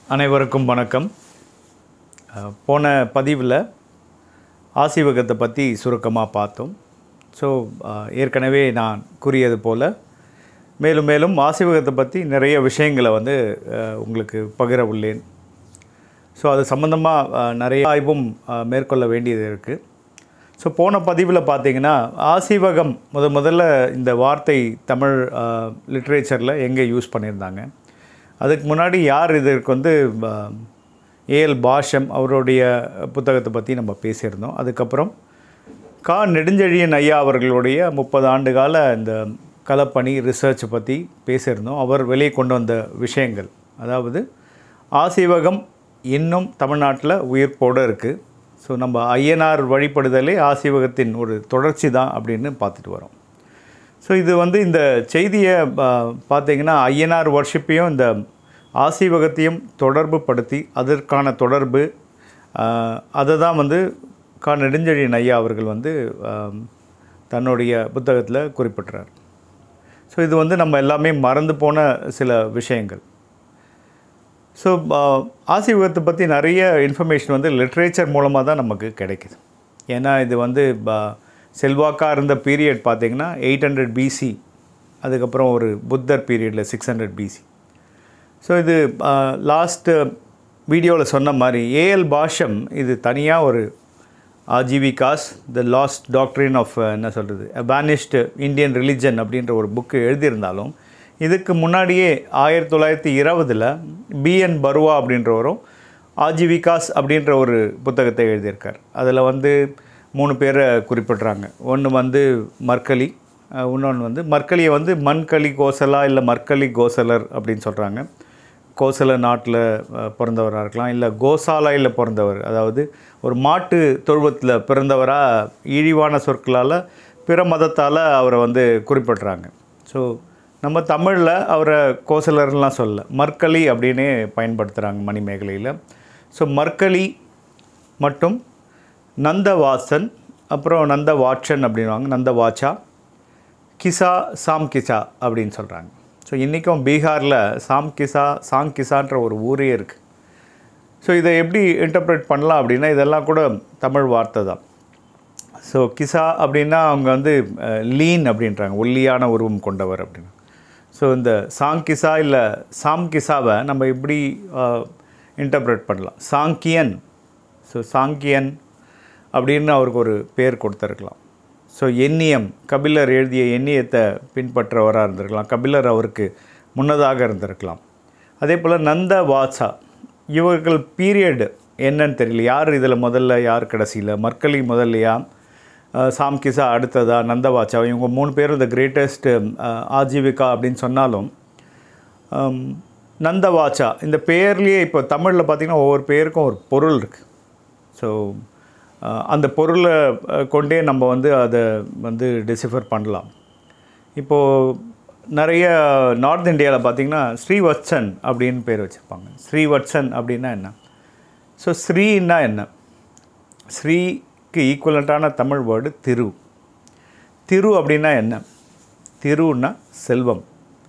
அனைவருக்கும் வணக்கம் அஹ், போன பதிவில் ஆசீவகத்தை பற்றி சுருக்கமாக பார்த்தோம் ஸோ ஏற்கனவே நான் கூறியது போல் மேலும் மேலும் ஆசீவகத்தை பற்றி நிறைய விஷயங்களை வந்து அஹ், உங்களுக்கு பகிர உள்ளேன் ஸோ அது சம்மந்தமாக நிறைய ஆய்வும் அஹ், மேற்கொள்ள வேண்டியது இருக்குது ஸோ போன பதிவில் பார்த்தீங்கன்னா ஆசீவகம் முத முதல்ல இந்த வார்த்தை தமிழ் லிட்ரேச்சரில் எங்கே யூஸ் பண்ணியிருந்தாங்க அதுக்கு முன்னாடி யார் இதற்கு வந்து ஏஎல் பாஷம் அவருடைய புத்தகத்தை பற்றி நம்ம பேசியிருந்தோம் அதுக்கப்புறம் கா நெடுஞ்செழியன் ஐயா அவர்களுடைய முப்பது ஆண்டு கால இந்த களப்பணி ரிசர்ச் பற்றி பேசியிருந்தோம் அவர் வெளியே கொண்டு வந்த விஷயங்கள் அதாவது ஆசீவகம் இன்னும் தமிழ்நாட்டில் உயிர்ப்போடு இருக்குது ஸோ நம்ம ஐயனார் வழிபடுதலே ஆசீவகத்தின் ஒரு தொடர்ச்சி தான் அப்படின்னு பார்த்துட்டு வரோம் ஸோ இது வந்து இந்த செய்தியை ஆ, பார்த்தீங்கன்னா ஐயனார் வர்ஷிப்பையும் இந்த ஆசீவகத்தையும் தொடர்பு படுத்தி அதற்கான தொடர்பு ஆ, அதை தான் வந்து கா நெடுஞ்செழியன் ஐயா அவர்கள் வந்து ஆம், தன்னுடைய புத்தகத்தில் குறிப்பிட்றார் ஸோ இது வந்து நம்ம எல்லாமே மறந்து போன சில விஷயங்கள் ஸோ ஆசீர்வாதத்தை பற்றி நிறைய இன்ஃபர்மேஷன் வந்து லிட்ரேச்சர் மூலமாக தான் நமக்கு கிடைக்குது ஏன்னா இது வந்து செல்வாக்காக இருந்த பீரியட் பார்த்தீங்கன்னா எயிட் ஹண்ட்ரட் பிசி அதுக்கப்புறம் ஒரு புத்தர் பீரியடில் சிக்ஸ் ஹண்ட்ரட் பிசி ஸோ இது லாஸ்ட்டு வீடியோவில் சொன்ன மாதிரி ஏஎல் பாஷம் இது தனியாக ஒரு ஆஜீவிகாஸ் த லாஸ்ட் டாக்டரின் ஆஃப் என்ன சொல்கிறது அபானிஷ்டு இந்தியன் ரிலிஜன் அப்படின்ற ஒரு புக்கு எழுதியிருந்தாலும் இதுக்கு முன்னாடியே ஆயிரத்தி தொள்ளாயிரத்தி இருபதில் பிஎன் பருவா அப்படின்றவரும் ஆஜீவிகாஸ் அப்படின்ற ஒரு புத்தகத்தை எழுதியிருக்கார் அதில் வந்து மூணு பேரை குறிப்பிட்றாங்க ஒன்று வந்து மர்க்கலி இன்னொன்று வந்து மர்க்கலியை வந்து மண்களி கோசலா இல்லை மர்க்கலி கோசலர் அப்படின்னு சொல்கிறாங்க கோசல நாட்டில் பிறந்தவராக இருக்கலாம் இல்லை கோசாலையில் பிறந்தவர் அதாவது ஒரு மாட்டு தொழுவத்தில் பிறந்தவராக இழிவான சொற்களால் பிற மதத்தால் அவரை வந்து குறிப்பிட்றாங்க ஸோ நம்ம தமிழில் அவரை கோசலர்லாம் சொல்ல மர்க்கலி அப்படின்னே பயன்படுத்துகிறாங்க மணிமேகலையில் ஸோ மர்க்கலி மற்றும் நந்தவாசன் அப்புறம் நந்தவாட்சன் அப்படின்வாங்க நந்தவாச்சா கிசா சாம் கிசா அப்படின்னு சொல்கிறாங்க ஸோ இன்றைக்கும் பீகாரில் சாம் கிசா சாங் கிசான்ற ஒரு ஊரே இருக்குது ஸோ இதை எப்படி இன்டர்பிரேட் பண்ணலாம் அப்படின்னா இதெல்லாம் கூட தமிழ் வார்த்தை தான் ஸோ கிசா அப்படின்னா அவங்க வந்து லீன் அப்படின்றாங்க ஒல்லியான உருவம் கொண்டவர் அப்படின்னு ஸோ இந்த சாங் கிசா இல்லை சாம் கிசாவை நம்ம இப்படி இன்டர்பிரேட் பண்ணலாம் சாங்கியன் ஸோ சாங்கியன் அப்படின்னு அவருக்கு ஒரு பேர் கொடுத்துருக்கலாம் ஸோ எண்ணியம் கபிலர் எழுதிய எண்ணியத்தை பின்பற்றவராக இருந்திருக்கலாம் கபிலர் அவருக்கு முன்னதாக இருந்திருக்கலாம் அதே போல் நந்த வாசா இவர்கள் பீரியட் என்னன்னு தெரியல யார் இதில் முதல்ல யார் கடைசியில் மர்க்கலி முதல்லையா அஹ், சாம் கிசா அடுத்ததா நந்தவாச்சா இவங்க மூணு பேரும் த கிரேட்டஸ்ட் ஆஜீவிகா அப்படின்னு சொன்னாலும் ஆம், நந்தவாச்சா இந்த பேர்லேயே இப்போ தமிழில் பார்த்திங்கன்னா ஒவ்வொரு பேருக்கும் ஒரு பொருள் இருக்குது ஸோ அந்த பொருளை அஹ், கொண்டே நம்ம வந்து அதை வந்து டிசிஃபர் பண்ணலாம் இப்போது நிறைய நார்த் இந்தியாவில் பார்த்திங்கன்னா ஸ்ரீவத்சன் அப்படின்னு பேர் வச்சுருப்பாங்க ஸ்ரீவத்சன் அப்படின்னா என்ன ஸோ ஸ்ரீன்னா என்ன ஸ்ரீக்கு ஈக்குவலண்ட்டான தமிழ் வேர்டு திரு திரு அப்படின்னா என்ன திருன்னா செல்வம்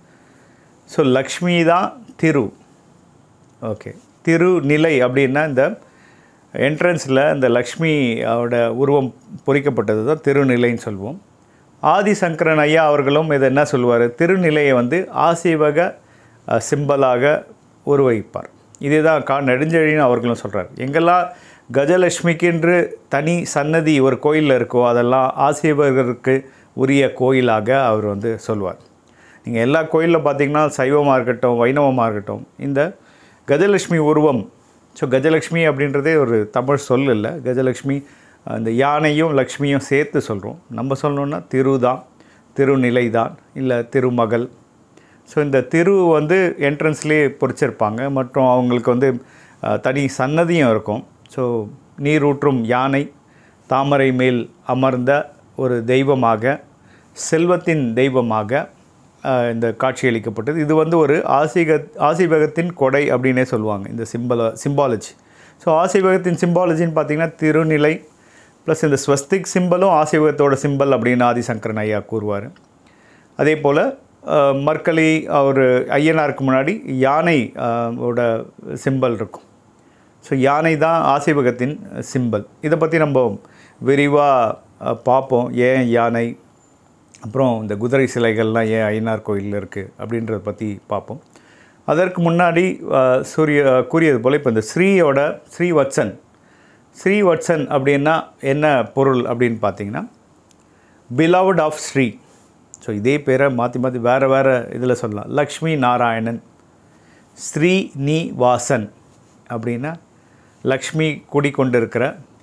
ஸோ லக்ஷ்மி தான் திரு ஓகே திருநிலை அப்படின்னா இந்த என்ட்ரன்ஸில் இந்த லக்ஷ்மியோட உருவம் பொறிக்கப்பட்டது தான் திருநிலைன்னு சொல்லுவோம் ஆதிசங்கரன் ஐயா அவர்களும் இதை என்ன சொல்லுவார் திருநிலையை வந்து ஆசீவக அஹ், சிம்பலாக உருவகிப்பார் இதுதான் கா நெடுஞ்செழியன் அவர்களும் சொல்கிறார் எங்கெல்லாம் கஜலட்சுமிக்கென்று தனி சன்னதி ஒரு கோயிலில் இருக்கோ அதெல்லாம் ஆசீவகருக்கு உரிய கோயிலாக அவர் வந்து சொல்வார் நீங்கள் எல்லா கோயிலில் பார்த்தீங்கன்னா சைவமாக இருக்கட்டும் வைணவமாக இருக்கட்டும் இந்த கஜலட்சுமி உருவம் ஸோ கஜலட்சுமி அப்படின்றதே ஒரு தமிழ் சொல் இல்லை கஜலட்சுமி அந்த யானையும் லக்ஷ்மியும் சேர்த்து சொல்கிறோம் நம்ம சொல்லணுன்னா திரு தான் திருநிலை தான் இல்லை திருமகள் ஸோ இந்த திரு வந்து என்ட்ரன்ஸ்லேயே பொறிச்சிருப்பாங்க மற்றும் அவங்களுக்கு வந்து அஹ், தனி சன்னதியும் இருக்கும் ஸோ நீரூற்றும் யானை தாமரை மேல் அமர்ந்த ஒரு தெய்வமாக செல்வத்தின் தெய்வமாக அஹ், இந்த காட்சியளிக்கப்பட்டது இது வந்து ஒரு ஆசிக ஆசிவகத்தின் கொடை அப்படின்னே சொல்லுவாங்க இந்த சிம்பல சிம்பாலஜி ஸோ ஆசிவகத்தின் சிம்பாலஜின்னு பார்த்தீங்கன்னா திருநிலை ப்ளஸ் இந்த ஸ்வஸ்திக் சிம்பலும் ஆசிவகத்தோட சிம்பல் அப்படின்னு ஆதிசங்கரன் ஐயா கூறுவார் அதே போல் அஹ், மர்க்கலி அவர் ஐயனாருக்கு முன்னாடி யானை அஹ், ஓட சிம்பல் இருக்கும் ஸோ யானை தான் ஆசீவகத்தின் சிம்பல் இதை பற்றி நம்ம விரிவாக பார்ப்போம் ஏன் யானை அப்புறம் இந்த குதிரை சிலைகள்லாம் ஏன் ஐயனார் கோயிலில் இருக்குது அப்படின்றத பற்றி பார்ப்போம் அதற்கு முன்னாடி அஹ், சூரிய கூறியது போல் இப்போ இந்த ஸ்ரீயோட ஸ்ரீவத்சன் ஸ்ரீவத்சன் அப்படின்னா என்ன பொருள் அப்படின்னு பார்த்தீங்கன்னா பிலவுட் ஆஃப் ஸ்ரீ ஸோ இதே பேரை மாற்றி மாற்றி வேறு வேறு இதில் சொல்லலாம் லக்ஷ்மி நாராயணன் ஸ்ரீ நீ வாசன் அப்படின்னா லக்ஷ்மி குடிக்கொண்டிருக்கிற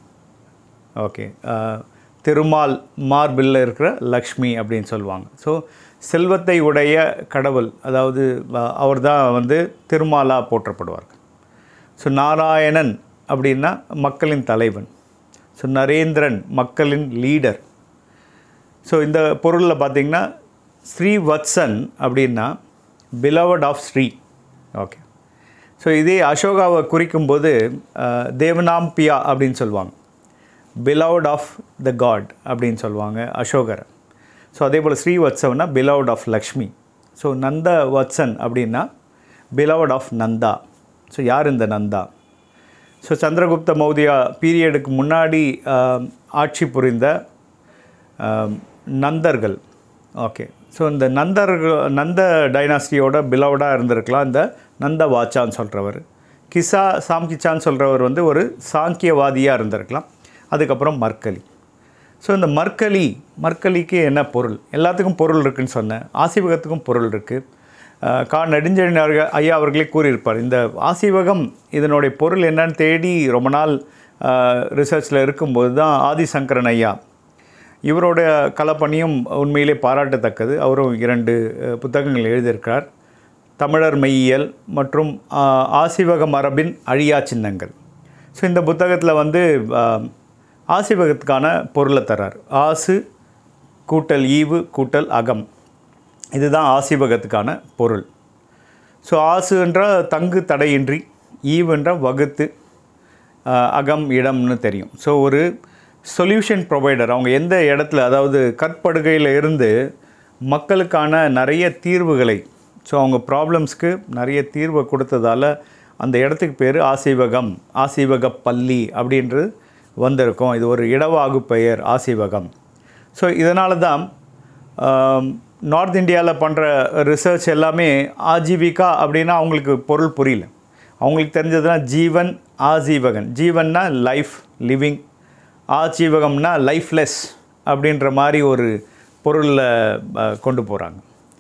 ஓகே திருமால் மார்பில்ல இருக்கிற லக்ஷ்மி அப்படின்னு சொல்லுவாங்க ஸோ செல்வத்தை உடைய கடவுள் அதாவது அவர் தான் வந்து திருமாலாக போற்றப்படுவார் ஸோ நாராயணன் அப்படின்னா மக்களின் தலைவன் ஸோ நரேந்திரன் மக்களின் லீடர் ஸோ இந்த பொருளில் பார்த்தீங்கன்னா ஸ்ரீவத்சன் அப்படின்னா beloved of Sri okay so இதே அசோகாவை குறிக்கும்போது அஹ், தேவனாம்பியா அப்படின்னு சொல்லுவாங்க பிலவுட் ஆஃப் த காட் அப்படின்னு சொல்லுவாங்க அசோகரை ஸோ அதே போல் ஸ்ரீவத்சவனா beloved of Lakshmi so Nandavatsan அப்படின்னா பிலவுட் ஆஃப் நந்தா ஸோ யார் இந்த நந்தா ஸோ சந்திரகுப்த மௌரியா பீரியடுக்கு முன்னாடி ஆம், ஆட்சி புரிந்த ஆம், நந்தர்கள் ஓகே ஸோ இந்த நந்தர்கள் நந்த டைனாஸ்டியோட பிலவுடாக இருந்திருக்கலாம் இந்த நந்த வாச்சான்னு சொல்கிறவர் கிசா சாம்கிச்சான்னு சொல்கிறவர் வந்து ஒரு சாங்கியவாதியாக இருந்திருக்கலாம் அதுக்கப்புறம் மர்க்கலி ஸோ இந்த மர்க்கலி மர்க்கலிக்கு என்ன பொருள் எல்லாத்துக்கும் பொருள் இருக்குன்னு சொன்னேன் ஆசீவகத்துக்கும் பொருள் இருக்குது கா நெடுஞ்செழியன் அவர்கள் ஐயா அவர்களே கூறியிருப்பார் இந்த ஆசீவகம் இதனுடைய பொருள் என்னன்னு தேடி ரொம்ப நாள் ரிசர்ச்சில் இருக்கும்போது தான் ஆதிசங்கரன் ஐயா இவரோட கலப்பணியும் உண்மையிலே பாராட்டத்தக்கது அவரும் இரண்டு அஹ், புத்தகங்கள் எழுதியிருக்கிறார் தமிழர் மெய்யியல் மற்றும் ஆஹ், ஆசீவக மரபின் அழியா சின்னங்கள் ஸோ இந்த புத்தகத்தில் வந்து ஆஹ், ஆசீவகத்துக்கான பொருளை தரார் ஆசு கூட்டல் ஈவு கூட்டல் அகம் இதுதான் ஆசீவகத்துக்கான பொருள் ஸோ ஆசு என்ற தங்கு தடையின்றி ஈவு என்ற வகுத்து ஆஹ், அகம் இடம்னு தெரியும் ஸோ ஒரு சொல்யூஷன் ப்ரொவைடர் அவங்க எந்த இடத்துல அதாவது கற்படுகையில் இருந்து மக்களுக்கான நிறைய தீர்வுகளை ஸோ அவங்க ப்ராப்ளம்ஸ்க்கு நிறைய தீர்வை கொடுத்ததால அந்த இடத்துக்கு பேர் ஆசீவகம் ஆசீவக பள்ளி அப்படின்றது வந்திருக்கும் இது ஒரு இடவாகு பெயர் ஆசீவகம் ஸோ இதனால தான் ஆம், நார்த் இந்தியாவில் பண்ணுற ரிசர்ச் எல்லாமே ஆஜீவிகா அப்படின்னா அவங்களுக்கு பொருள் புரியல அவங்களுக்கு தெரிஞ்சதுன்னா ஜீவன் ஆஜீவகன் ஜீவன்னா லைஃப் லிவிங் ஆஜீவகம்னா லைஃப்லெஸ் அப்படின்ற மாதிரி ஒரு பொருளில் கொண்டு போகிறாங்க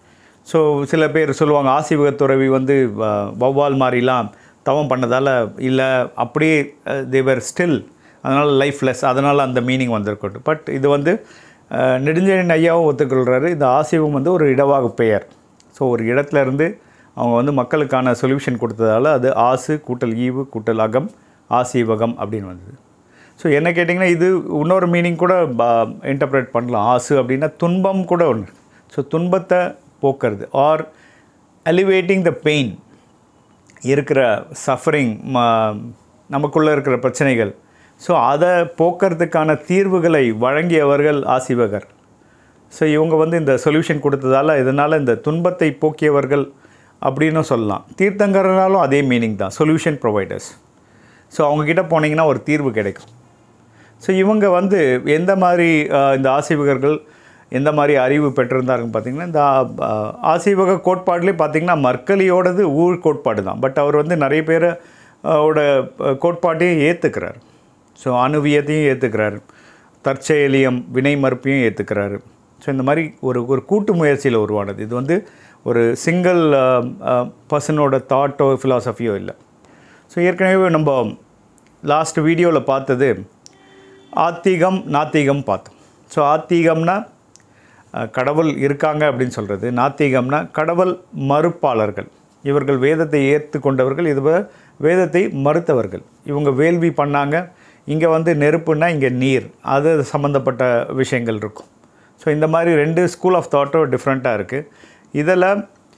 ஸோ சில பேர் சொல்லுவாங்க ஆசீவகத்துறவி வந்து வ- வௌவால் மாதிரிலாம் தவம் பண்ணதால் இல்லை அப்படியே தேவர் ஸ்டில் அதனால் லைஃப்லெஸ் அதனால் அந்த மீனிங் வந்திருக்கட்டும் பட் இது வந்து அஹ், நெடுஞ்செழியன் ஐயாவும் ஒத்துக்கொள்கிறாரு இந்த ஆசீவம் வந்து ஒரு இடவாகு பெயர் ஸோ ஒரு இடத்துல இருந்து அவங்க வந்து மக்களுக்கான சொல்யூஷன் கொடுத்ததால அது ஆசு கூட்டல் ஈவு கூட்டல் அகம் ஆசீவகம் அப்படின்னு வந்தது ஸோ என்ன கேட்டிங்கன்னா இது இன்னொரு மீனிங் கூட இன்டர்பிரேட் பண்ணலாம் ஆசு அப்படின்னா துன்பம் கூட ஒன்று ஸோ துன்பத்தை போக்குறது ஆர் எலிவேட்டிங் த பெயின் இருக்கிற சஃபரிங் நமக்குள்ளே இருக்கிற பிரச்சனைகள் ஸோ அதை போக்குறதுக்கான தீர்வுகளை வழங்கியவர்கள் ஆசிவகர் ஸோ இவங்க வந்து இந்த சொல்யூஷன் கொடுத்ததால இதனால் இந்த துன்பத்தை போக்கியவர்கள் அப்படின்னும் சொல்லலாம் தீர்த்தங்கரனாலும் அதே மீனிங் தான் சொல்யூஷன் ப்ரொவைடர்ஸ் ஸோ அவங்கக்கிட்ட போனீங்கன்னா ஒரு தீர்வு கிடைக்கும் ஸோ இவங்க வந்து எந்த மாதிரி அஹ், இந்த ஆசீவகர்கள் எந்த மாதிரி அறிவு பெற்றிருந்தாருன்னு பார்த்தீங்கன்னா இந்த அஹ், ஆசீவக கோட்பாடுலேயே பார்த்தீங்கன்னா மர்க்கலியோடது ஊழ் கோட்பாடு தான் பட் அவர் வந்து நிறைய பேரை அஹ், ஓட அஹ், கோட்பாட்டையும் ஏற்றுக்கிறார் ஸோ அணுவியத்தையும் ஏற்றுக்கிறார் தற்செயலியம் வினை மறுப்பையும் ஏற்றுக்கிறாரு ஸோ இந்த மாதிரி ஒரு ஒரு கூட்டு முயற்சியில் உருவானது இது வந்து ஒரு சிங்கிள் பர்சனோட தாட்டோ ஃபிலாசபியோ இல்லை ஸோ ஏற்கனவே நம்ம லாஸ்ட் வீடியோவில் பார்த்தது ஆத்திகம் நாத்திகம் பார்த்தோம் ஸோ ஆத்திகம்னா அஹ், கடவுள் இருக்காங்க அப்படின்னு சொல்கிறது நாத்திகம்னா கடவுள் மறுப்பாளர்கள் இவர்கள் வேதத்தை ஏற்றுக்கொண்டவர்கள் இது வ- வேதத்தை மறுத்தவர்கள் இவங்க வேள்வி பண்ணாங்க இங்கே வந்து நெருப்புன்னா இங்கே நீர் அது சம்மந்தப்பட்ட விஷயங்கள் இருக்கும் ஸோ இந்த மாதிரி ரெண்டு ஸ்கூல் ஆஃப் தாட்டும் டிஃப்ரெண்ட்டாக இருக்குது இதில்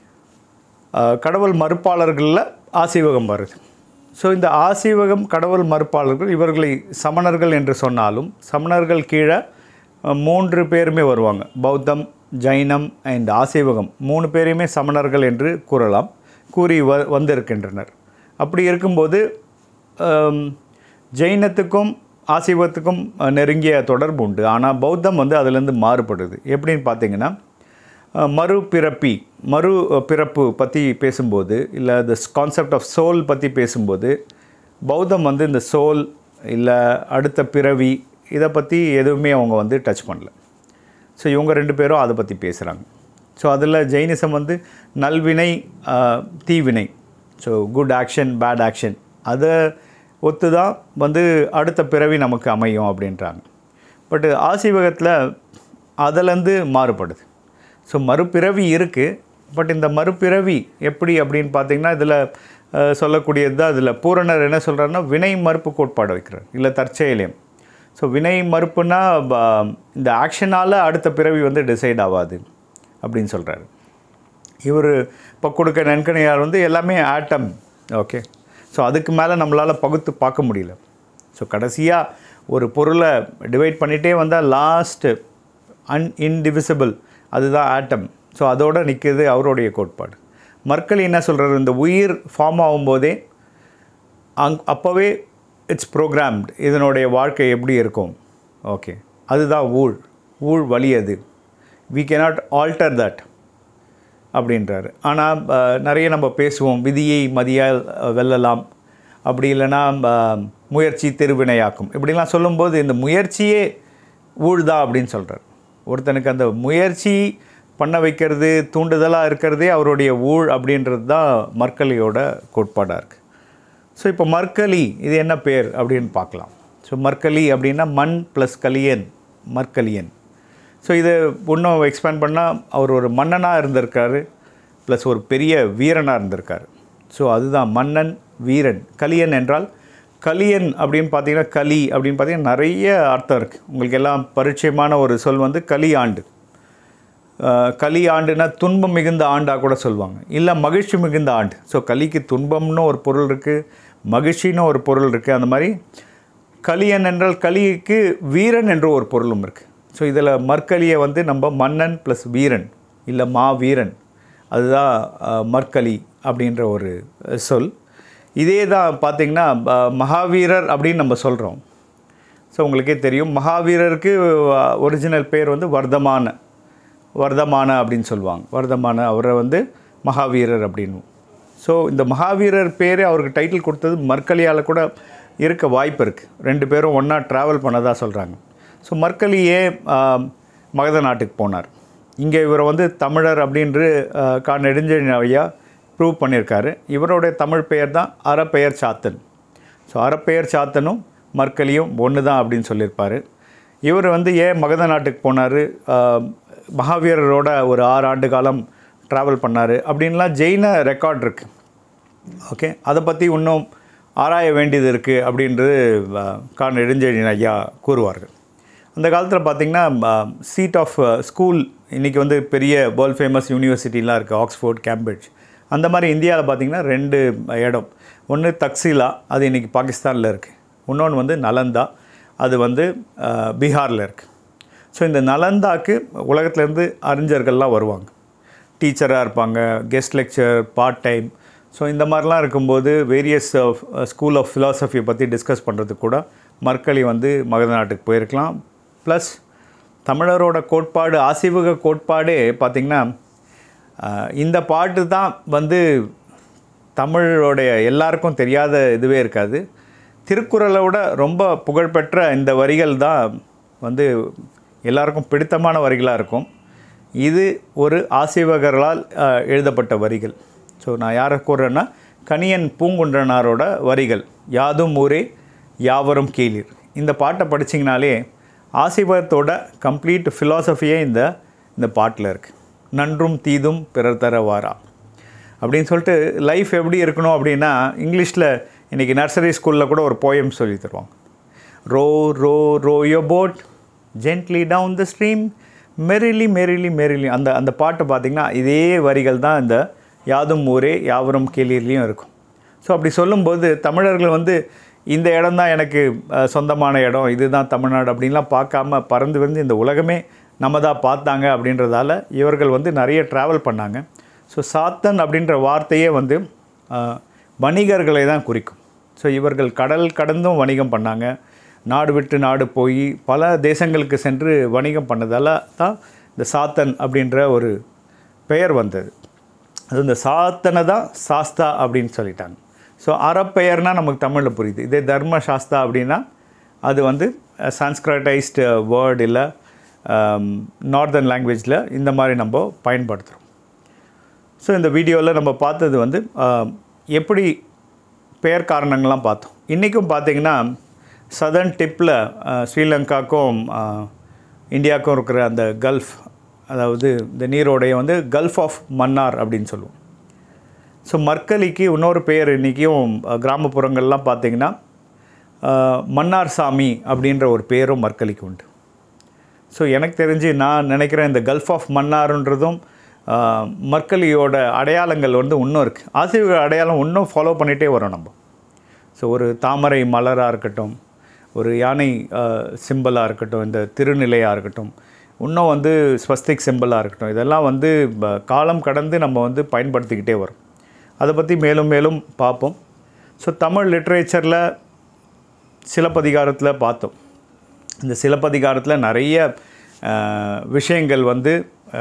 அஹ், கடவுள் மறுப்பாளர்களில் ஆசீவகம் வருது ஸோ இந்த ஆசீவகம் கடவுள் மறுப்பாளர்கள் இவர்களை சமணர்கள் என்று சொன்னாலும் சமணர்கள் கீழே அஹ், மூன்று பேருமே வருவாங்க பௌத்தம் ஜைனம் அண்ட் ஆசீவகம் மூணு பேரையுமே சமணர்கள் என்று கூறலாம் கூறி வ வந்திருக்கின்றனர் அப்படி இருக்கும்போது ஆம், ஜெயினத்துக்கும் ஆசீவகத்துக்கும் அஹ், நெருங்கிய தொடர்பு உண்டு ஆனால் பௌத்தம் வந்து அதுலேருந்து மாறுபடுது எப்படின்னு பார்த்தீங்கன்னா அஹ், மறுபிறப்பி மறு அஹ், பிறப்பு பற்றி பேசும்போது இல்லை த கான்செப்ட் ஆஃப் சோல் பற்றி பேசும்போது பௌத்தம் வந்து இந்த சோல் இல்லை அடுத்த பிறவி இதை பற்றி எதுவுமே அவங்க வந்து டச் பண்ணல ஸோ இவங்க ரெண்டு பேரும் அதை பற்றி பேசுகிறாங்க ஸோ அதில் ஜெயினிசம் வந்து நல்வினை ஆஹ், தீவினை so good action bad action அதை ஒத்து தான் வந்து அடுத்த பிறவி நமக்கு அமையும் அப்படின்றாங்க பட் ஆசீவகத்தில் அதிலேருந்து மாறுபடுது ஸோ மறுபிறவி இருக்குது பட் இந்த மறுபிறவி எப்படி அப்படின்னு பார்த்தீங்கன்னா இதில் சொல்லக்கூடியது தான் இதில் பூரணர் என்ன சொல்கிறாருன்னா வினை மறுப்பு கோட்பாடு வைக்கிறார் இல்லை தற்செயலியம் ஸோ வினை மறுப்புனா ப- இந்த ஆக்ஷனால் அடுத்த பிறவி வந்து டிசைட் ஆகாது அப்படின்னு சொல்கிறாரு இவர் இப்போ கொடுக்க நன்கணியார் வந்து எல்லாமே ஆட்டம் ஓகே ஸோ அதுக்கு மேலே நம்மளால் பகுத்து பார்க்க முடியல ஸோ கடைசியாக ஒரு பொருளை டிவைட் பண்ணிகிட்டே வந்தால் லாஸ்ட்டு அன் இன்டிவிசிபிள் அதுதான் ஆட்டம் ஸோ அதோடு நிற்கிறது அவருடைய கோட்பாடு மர்க்கல் என்ன சொல்கிறாரு இந்த உயிர் ஃபார்ம் ஆகும்போதே அங் அப்போவே இட்ஸ் ப்ரோக்ராம்டு இதனுடைய வாழ்க்கை எப்படி இருக்கும் ஓகே அதுதான் ஊழ் ஊழ் வழி அது வி cannot ஆல்டர் தட் அப்படின்றாரு ஆனால் நிறைய நம்ம பேசுவோம் விதியை மதியால் அஹ், வெல்லலாம் அப்படி இல்லைன்னா அஹ், முயற்சி திருவினையாக்கும் இப்படிலாம் சொல்லும்போது இந்த முயற்சியே ஊழ்தா அப்படின்னு சொல்கிறார் ஒருத்தனுக்கு அந்த முயற்சி பண்ண வைக்கிறது தூண்டுதலாக இருக்கிறதே அவருடைய ஊழ் அப்படின்றது தான் மர்க்கலியோட கோட்பாடாக இருக்குது ஸோ இப்போ மர்க்கலி இது என்ன பேர் அப்படின்னு பார்க்கலாம் ஸோ மர்க்கலி அப்படின்னா மண் ப்ளஸ் கலியன் மர்க்கலியன் ஸோ இதை இன்னும் எக்ஸ்பேண்ட் பண்ணால் அவர் ஒரு மன்னனாக இருந்திருக்காரு ப்ளஸ் ஒரு பெரிய வீரனாக இருந்திருக்காரு ஸோ அதுதான் மன்னன் வீரன் கலியன் என்றால் கலியன் அப்படின்னு பார்த்தீங்கன்னா கலி அப்படின்னு பார்த்தீங்கன்னா நிறைய அர்த்தம் இருக்குது உங்களுக்கு எல்லாம் பரிச்சயமான ஒரு சொல் வந்து கலி ஆண்டு அஹ், கலி ஆண்டுனா துன்பம் மிகுந்த ஆண்டாக கூட சொல்லுவாங்க இல்லை மகிழ்ச்சி மிகுந்த ஆண்டு ஸோ கலிக்கு துன்பம்னு ஒரு பொருள் இருக்குது மகிழ்ச்சின்னு ஒரு பொருள் இருக்குது அந்த மாதிரி கலியன் என்றால் கலிக்கு வீரன் என்ற ஒரு பொருளும் இருக்குது ஸோ இதில் மற்கலியை வந்து நம்ம மன்னன் ப்ளஸ் வீரன் இல்லை மா வீரன் அதுதான் அஹ், மற்கலி அப்படின்ற ஒரு அஹ், சொல் இதே தான் பார்த்திங்கன்னா அஹ், மகாவீரர் அப்படின்னு நம்ம சொல்கிறோம் ஸோ உங்களுக்கே தெரியும் மகாவீரருக்கு ஒரிஜினல் பேர் வந்து வர்தமான வர்தமான அப்படின்னு சொல்லுவாங்க வர்தமான அவரை வந்து மகாவீரர் அப்படின்னு ஸோ இந்த மகாவீரர் பேரே அவருக்கு டைட்டில் கொடுத்தது மர்க்கலியால் கூட இருக்க வாய்ப்பு இருக்குது ரெண்டு பேரும் ஒன்றா ட்ராவல் பண்ணதா சொல்கிறாங்க ஸோ மர்க்கலியே ஆஹ், மகத நாட்டுக்கு போனார் இங்கே இவரை வந்து தமிழர் அப்படின்று ஆஹ், கா நெடுஞ்செழியன் ஐயா ப்ரூவ் பண்ணியிருக்காரு இவருடைய தமிழ் பெயர் தான் அறப்பெயர் சாத்தன் ஸோ அறப்பெயர் சாத்தனும் மர்க்கலியும் ஒன்று தான் அப்படின்னு சொல்லியிருப்பார் இவர் வந்து ஏன் மகத நாட்டுக்கு போனார் மகாவீரரோட ஒரு ஆறு ஆண்டு காலம் ட்ராவல் பண்ணார் அப்படின்லாம் ஜெயின ரெக்கார்ட் இருக்குது ஓகே அதை பற்றி இன்னும் ஆராய வேண்டியது இருக்குது அப்படின்றது அஹ், கா நெடுஞ்செழியன் ஐயா கூறுவார்கள் அந்த காலத்தில் பார்த்திங்கன்னா சீட் ஆஃப் ஸ்கூல் இன்றைக்கி வந்து பெரிய வேர்ல்ட் ஃபேமஸ் யூனிவர்சிட்டிலாம் இருக்குது ஆக்ஸ்ஃபோர்ட் கேம்பிரிட்ஜ் அந்த மாதிரி இந்தியாவில் பார்த்திங்கன்னா ரெண்டு இடம் ஒன்று தக்ஸிலா அது இன்றைக்கி பாகிஸ்தானில் இருக்குது இன்னொன்று வந்து நலந்தா அது வந்து அஹ், பீகாரில் இருக்குது ஸோ இந்த நலந்தாக்கு உலகத்துலேருந்து அறிஞர்கள்லாம் வருவாங்க டீச்சராக இருப்பாங்க guest lecture part time so இந்த மாதிரிலாம் இருக்கும்போது வேரியஸ் ஸ்கூல் ஆஃப் ஃபிலாசபியை பற்றி டிஸ்கஸ் பண்ணுறதுக்கு கூட மர்க்கலி வந்து மகத நாட்டுக்கு போயிருக்கலாம் ப்ளஸ் தமிழரோட கோட்பாடு ஆசிவக கோட்பாடே பார்த்திங்கன்னா அஹ், இந்த பாட்டு தான் வந்து தமிழோடைய எல்லாருக்கும் தெரியாத இதுவே இருக்காது திருக்குறளை விட ரொம்ப புகழ்பெற்ற இந்த வரிகள் தான் வந்து எல்லாருக்கும் பிடித்தமான வரிகளாக இருக்கும் இது ஒரு ஆசிவகர்களால் அஹ், எழுதப்பட்ட வரிகள் ஸோ நான் யாரை கூறுறேன்னா கணியன் பூங்குன்றனாரோட வரிகள் யாதும் ஊரே யாவரும் கீழீர் இந்த பாட்டை படிச்சிங்கனாலே ஆசிவகத்தோட கம்ப்ளீட் ஃபிலாசபியே இந்த இந்த பாட்டில் இருக்குது நன்றும் தீதும் பிறர் தர வாரா அப்படின்னு சொல்லிட்டு லைஃப் எப்படி இருக்கணும் அப்படின்னா இங்கிலீஷில் இன்றைக்கி நர்சரி ஸ்கூலில் கூட ஒரு போயம் சொல்லி தருவாங்க row row row your boat gently down the stream merrily merrily merrily அந்த அந்த பாட்டு பார்த்திங்கன்னா இதே வரிகள் தான் இந்த யாதும் ஊரே யாவரும் கேளிர்லேயும் இருக்கும் ஸோ அப்படி சொல்லும்போது தமிழர்கள் வந்து இந்த இடம் தான் எனக்கு அஹ், சொந்தமான இடம் இதுதான் தமிழ்நாடு அப்படின்லாம் பார்க்காம பறந்து வந்து இந்த உலகமே நம்ம தான் பார்த்தாங்க அப்படின்றதால இவர்கள் வந்து நிறைய ட்ராவல் பண்ணாங்க ஸோ சாத்தன் அப்படின்ற வார்த்தையே வந்து ஆஹ், வணிகர்களை தான் குறிக்கும் ஸோ இவர்கள் கடல் கடந்தும் வணிகம் பண்ணாங்க நாடு விட்டு நாடு போய் பல தேசங்களுக்கு சென்று வணிகம் பண்ணதால தான் இந்த சாத்தன் அப்படின்ற ஒரு பெயர் வந்தது அது இந்த சாத்தனை தான் சாஸ்தா அப்படின்னு சொல்லிட்டாங்க ஸோ அறப்பெயர்னால் நமக்கு தமிழில் புரியுது இதே தர்ம சாஸ்தா அப்படின்னா அது வந்து சான்ஸ்கிரட்டைஸ்டு வேர்டு இல்லை நார்தர்ன் லாங்குவேஜில் இந்த மாதிரி நம்ம பயன்படுத்துகிறோம் ஸோ இந்த வீடியோவில் நம்ம பார்த்தது வந்து ஆஹ், எப்படி பெயர் காரணங்கள்லாம் பார்த்தோம் இன்றைக்கும் பார்த்தீங்கன்னா சதர்ன் டிப்பில் ஸ்ரீலங்காக்கும் ஆஹ், இந்தியாவுக்கும் இருக்கிற அந்த கல்ஃப் அதாவது இந்த நீரோடைய வந்து கல்ஃப் ஆஃப் மன்னார் அப்படின்னு சொல்லுவோம் ஸோ மர்க்கலிக்கு இன்னொரு பெயர் இன்றைக்கும் கிராமப்புறங்கள்லாம் பார்த்தீங்கன்னா ஆஹ், மன்னார் சாமி அப்படின்ற ஒரு பேரும் மர்க்கலிக்கு உண்டு ஸோ எனக்கு தெரிஞ்சு நான் நினைக்கிறேன் இந்த கல்ஃப் ஆஃப் மன்னார்ன்றதும் ஆஹ், மர்க்கலியோட அடையாளங்கள் வந்து இன்னும் இருக்குது ஆசிரியர் அடையாளம் இன்னும் ஃபாலோ பண்ணிகிட்டே வரோம் நம்ம ஸோ ஒரு தாமரை மலராக இருக்கட்டும் ஒரு யானை சிம்பிளாக இருக்கட்டும் இந்த திருநிலையாக இருக்கட்டும் இன்னும் வந்து ஸ்வஸ்திக் சிம்பிளாக இருக்கட்டும் இதெல்லாம் வந்து ப- காலம் கடந்து நம்ம வந்து பயன்படுத்திக்கிட்டே வரோம் அதை பற்றி மேலும் மேலும் பார்ப்போம் ஸோ தமிழ் லிட்ரேச்சரில் சிலப்பதிகாரத்தில் பார்த்தோம் இந்த சிலப்பதிகாரத்தில் நிறைய அஹ், விஷயங்கள் வந்து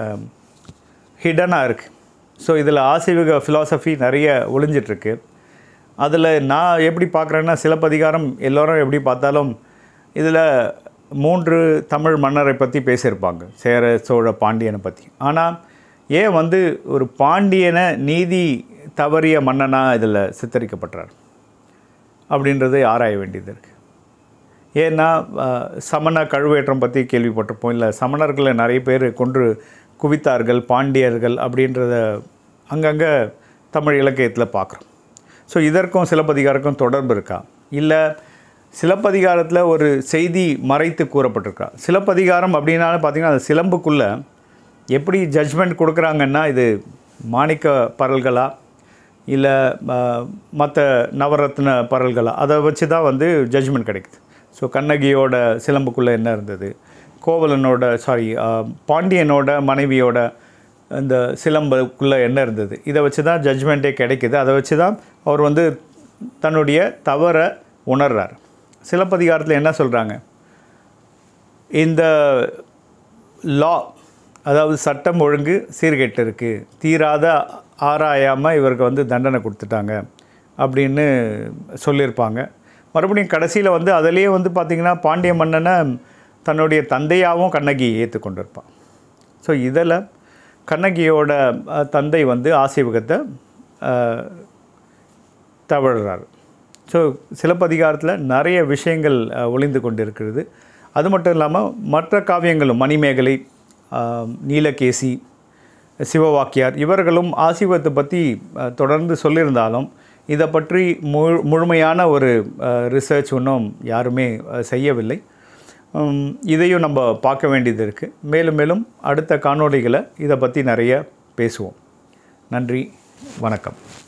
ஹிடனாக இருக்குது ஸோ இதில் ஆசீவக ஃபிலாசபி நிறைய ஒளிஞ்சிட்ருக்கு அதில் நான் எப்படி பார்க்குறேன்னா சிலப்பதிகாரம் எல்லோரும் எப்படி பார்த்தாலும் இதில் மூன்று தமிழ் மன்னரை பற்றி பேசியிருப்பாங்க சேர சோழ பாண்டியனை பற்றி ஆனால் ஏன் வந்து ஒரு பாண்டியனை நீதி தவறிய மன்னனாக இதில் சித்தரிக்கப்பட்டார் அப்படின்றதை ஆராய வேண்டியது இருக்குது ஏன்னா அஹ், சமண கழுவேற்றம் பற்றி கேள்விப்பட்டிருப்போம் இல்லை சமணர்களை நிறைய பேர் கொன்று குவித்தார்கள் பாண்டியர்கள் அப்படின்றத அங்கங்கே தமிழ் இலக்கியத்தில் பார்க்குறோம் ஸோ இதற்கும் சிலப்பதிகாரக்கும் தொடர்பு இருக்கா இல்லை சிலப்பதிகாரத்தில் ஒரு செய்தி மறைத்து கூறப்பட்டிருக்கா சிலப்பதிகாரம் அப்படின்னாலும் பார்த்தீங்கன்னா அது சிலம்புக்குள்ளே எப்படி ஜட்ஜ்மெண்ட் கொடுக்குறாங்கன்னா இது மாணிக்க பரல்களா இல்லை மற்ற நவரத்ன பரல்களா அதை வச்சு தான் வந்து ஜட்ஜ்மெண்ட் கிடைக்குது ஸோ கண்ணகியோட சிலம்புக்குள்ளே என்ன இருந்தது கோவலனோட சாரி பாண்டியனோட மனைவியோட இந்த சிலம்புக்குள்ளே என்ன இருந்தது இதை வச்சு தான் ஜட்ஜ்மெண்ட்டே கிடைக்குது அதை வச்சு தான் அவர் வந்து தன்னுடைய தவறை உணர்றார் சிலப்பதிகாரத்தில் என்ன சொல்கிறாங்க இந்த லா அதாவது சட்டம் ஒழுங்கு சீர்கெட்டு இருக்குது தீராத ஆராயாமல் இவருக்கு வந்து தண்டனை கொடுத்துட்டாங்க அப்படின்னு சொல்லியிருப்பாங்க மறுபடியும் கடைசியில் வந்து அதிலேயே வந்து பார்த்திங்கன்னா பாண்டிய மன்னனை தன்னுடைய தந்தையாகவும் கண்ணகி ஏற்றுக்கொண்டிருப்பான் ஸோ இதில் கண்ணகியோட அஹ், தந்தை வந்து ஆசீவகத்தை அஹ், தவழ்கிறார் ஸோ சிலப்பதிகாரத்தில் நிறைய விஷயங்கள் அஹ், ஒளிந்து கொண்டிருக்கிறது அது மட்டும் இல்லாமல் மற்ற காவியங்களும் மணிமேகலை அஹ், நீலகேசி சிவவாக்கியார் இவர்களும் ஆசீவத்தை பற்றி அஹ், தொடர்ந்து சொல்லியிருந்தாலும் இதை பற்றி முழு முழுமையான ஒரு ரிசர்ச் இன்னும் யாருமே அஹ், செய்யவில்லை உம், இதையும் நம்ம பார்க்க வேண்டியது இருக்குது மேலும் மேலும் அடுத்த காணொளிகளை இதை பற்றி நிறைய பேசுவோம் நன்றி வணக்கம்